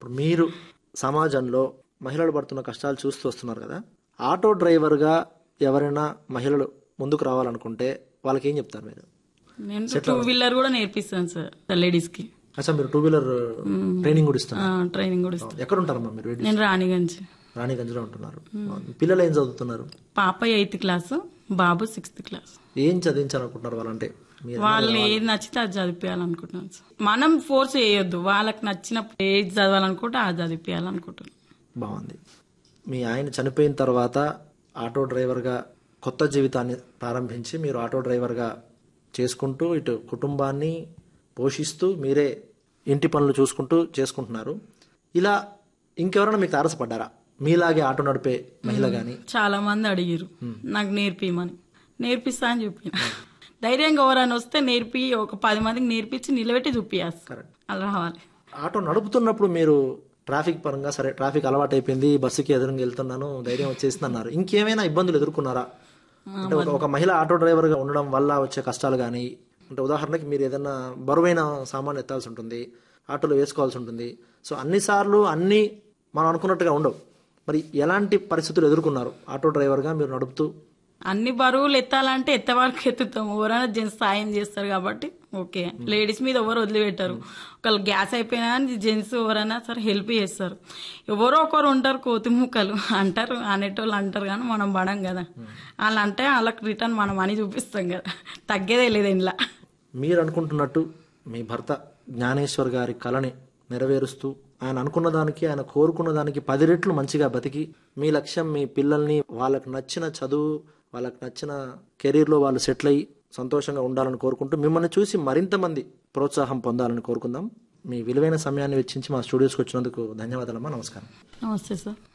ఇప్పుడు మీరు సమాజంలో మహిళలు పడుతున్న కష్టాలు చూస్తూ వస్తున్నారు కదా ఆటో డ్రైవర్గా ఎవరైనా మహిళలు ముందుకు రావాలనుకుంటే వాళ్ళకి ఏం చెప్తారు మీరు నేను టూ వీలర్ కూడా నేర్పిస్తాను సార్ లేడీస్ కి అచ్చా మీరు టూ వీలర్ ట్రైనింగ్ కూడా ఇస్తున్నారు ట్రైనింగ్ కూడా ఇస్తాను ఎక్కడ ఉంటారమ్మా మీరు వేడి నేను రాణిగంజ్ రాణిగంజ్లో ఉంటున్నారు మీ పిల్లలు ఏం చదువుతున్నారు పాప ఎయిత్ క్లాస్ బాబు సిక్స్త్ క్లాస్ ఏం చదివించాలనుకుంటున్నారు వాళ్ళంటే మీరు వాళ్ళని ఏది నచ్చితే అది చదివించాలనుకుంటున్నాను సార్ మనం ఫోర్స్ చేయొద్దు వాళ్ళకి నచ్చిన ఏది చదవాలనుకుంటే అది చదివించాలనుకుంటున్నాను బాగుంది మీ ఆయన చనిపోయిన తర్వాత ఆటో డ్రైవర్గా కొత్త జీవితాన్ని ప్రారంభించి మీరు ఆటో డ్రైవర్గా చేసుకుంటూ ఇటు కుటుంబాన్ని పోషిస్తూ మీరే ఇంటి పనులు చూసుకుంటూ చేసుకుంటున్నారు ఇలా ఇంకెవరైనా మీకు తారసపడ్డారా మీలాగే ఆటో నడిపే మహిళ కానీ చాలా మంది అడిగారు నాకు నేర్పిమని నేర్పిస్తా అని చెప్పిన ధైర్యంగా ఎవరైనా వస్తే నేర్పి ఒక పది మందికి నేర్పించి నిలబెట్టి చూపియాలి కరెక్ట్ అలా రావాలి ఆటో నడుపుతున్నప్పుడు మీరు ట్రాఫిక్ పరంగా సరే ట్రాఫిక్ అలవాటు అయిపోయింది బస్సుకి ఎదురుగా వెళ్తున్నాను ధైర్యం వచ్చేసింది అన్నారు ఇంకేమైనా ఇబ్బందులు ఎదుర్కొన్నారా అంటే ఒక- ఒక మహిళ ఆటో డ్రైవర్ గా ఉండడం వల్ల వచ్చే కష్టాలు కానీ అంటే ఉదాహరణకి మీరు ఏదైనా బరువైన సామాన్ ఎత్తాల్సి ఉంటుంది ఆటోలో వేసుకోవాల్సి ఉంటుంది సో అన్నిసార్లు అన్ని మనం అనుకున్నట్టుగా ఉండవు మరి ఎలాంటి పరిస్థితులు ఎదుర్కొన్నారు ఆటో డ్రైవర్ గా మీరు నడుపుతూ అన్ని బరువులు ఎత్తాలంటే ఎత్తే వరకు ఎత్తుతాం ఎవరైనా జెంట్స్ సాయం చేస్తారు కాబట్టి ఓకే లేడీస్ మీద ఎవరు వదిలిపెట్టారు ఒకళ్ళు గ్యాస్ అయిపోయినా కానీ జెంట్స్ ఎవరైనా సరే హెల్ప్ చేస్తారు ఎవరో ఒకరు ఉంటారు కోతి ముక్కలు అంటారు అనేటోళ్ళు అంటారు కానీ మనం పడం కదా వాళ్ళు అంటే వాళ్ళకి రిటర్న్ మనం అని చూపిస్తాం కదా తగ్గేదే లేదు ఇంట్లో మీరు అనుకుంటున్నట్టు మీ భర్త జ్ఞానేశ్వర్ గారి కళని నెరవేరుస్తూ ఆయన అనుకున్న దానికి ఆయన కోరుకున్న దానికి పది రెట్లు మంచిగా బతికి మీ లక్ష్యం మీ పిల్లల్ని వాళ్ళకి నచ్చిన చదువు వాళ్ళకి నచ్చిన కెరీర్లో వాళ్ళు సెటిల్ అయ్యి సంతోషంగా ఉండాలని కోరుకుంటూ మిమ్మల్ని చూసి మరింత మంది ప్రోత్సాహం పొందాలని కోరుకుందాం మీ విలువైన సమయాన్ని వెచ్చించి మా స్టూడియోస్కి వచ్చినందుకు ధన్యవాదాలమ్మా నమస్కారం నమస్తే సార్